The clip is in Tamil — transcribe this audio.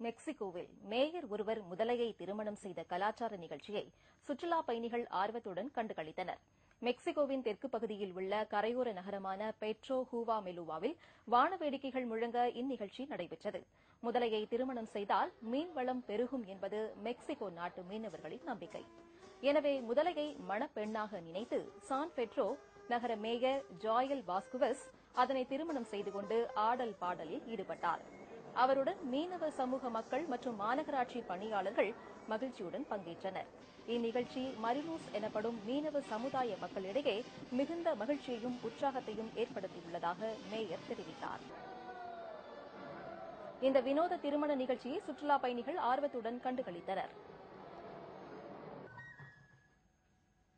மெக்சிகோவில் மேயர் ஒருவர் முதலையை திருமணம் செய்த கலாச்சார நிகழ்ச்சியை சுற்றுலா பயணிகள் ஆர்வத்துடன் கண்டுகளித்தனர் மெக்சிகோவின் தெற்கு பகுதியில் உள்ள கரையோர நகரமான பெட்ரோ ஹூவா மெலுவாவில் வான வேடிக்கைகள் முழங்க இந்நிகழ்ச்சி நடைபெற்றது முதலையை திருமணம் செய்தால் மீன்வளம் பெருகும் என்பது மெக்சிகோ நாட்டு மீனவர்களின் நம்பிக்கை எனவே முதலையை மணப்பெண்ணாக நினைத்து சான் பெட்ரோ நகர மேயர் ஜாயல் வாஸ்குவஸ் அதனை திருமணம் செய்து கொண்டு ஆடல் பாடலில் ஈடுபட்டார் அவருடன் மீனவ சமூக மக்கள் மற்றும் மாநகராட்சி பணியாளர்கள் மகிழ்ச்சியுடன் பங்கேற்றனர் இந்நிகழ்ச்சி மரினூஸ் எனப்படும் மீனவ சமுதாய மக்களிடையே மிகுந்த மகிழ்ச்சியையும் உற்சாகத்தையும் ஏற்படுத்தியுள்ளதாக மேயர் தெரிவித்தார் இந்த வினோத திருமண நிகழ்ச்சியை சுற்றுலா பயணிகள் ஆர்வத்துடன் கண்டுகளித்தனர்